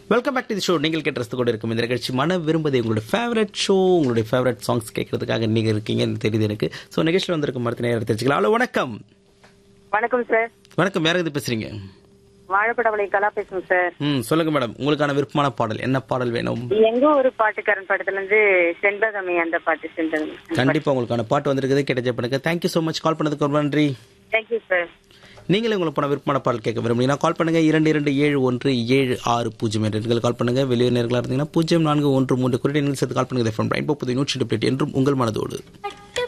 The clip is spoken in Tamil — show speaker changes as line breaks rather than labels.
welcome back to the show நீங்கள் கேட்டு கூட இருக்கும் இந்த நிகழ்ச்சி மன விரும்புது உங்களுடைய ஃபேவரட் ஷோ உங்களுடைய ஃபேவரட் சாங்ஸ் கேட்கறதுக்காக நீங்க இருக்கீங்கன்னு தெரியுது எனக்கு ஸோ நிகழ்ச்சியில் வந்திருக்கும் மரத்து நேரம் தெரிஞ்சுக்கலாம் ஹலோ வணக்கம்
வணக்கம் சார்
வணக்கம் யார் இது பேசுறீங்க
வாழைப்படவளை கலா பேசுங்க சார்
ம் சொல்லுங்க மேடம் உங்களுக்கான விருப்பமான பாடல் என்ன பாடல் வேணும்
எங்க ஒரு பாட்டுக்காரன் படத்துல இருந்து செண்பகமே அந்த பாட்டு செண்பகமே
கண்டிப்பா உங்களுக்கான பாட்டு வந்திருக்குது கிடைச்ச பண்ணுங்க தேங்க்யூ ஸோ மச் கால் பண்ணதுக்கு ரொம்ப நன்றி
தேங்க்யூ சார்
நீங்களே உங்களுக்கு போன விருப்பமான பாடல் கேட்க விரும்புனீங்கன்னா கால் பண்ணுங்க இரண்டு இரண்டு ஏழு ஒன்று ஏழு ஆறு பூஜ்ஜியம் என்ற எண்கள் கால் பண்ணுங்க வெளியூர் நேர்களாக இருந்தீங்கன்னா பூஜ்ஜியம் நான்கு ஒன்று மூன்று குறியீடு எண்கள் சேர்த்து கால் பண்ணுங்க எஃப்எம் ரைன் புது நூற்றி டெப்ளேட் என்றும் உங்கள் மனதோடு
பட்டு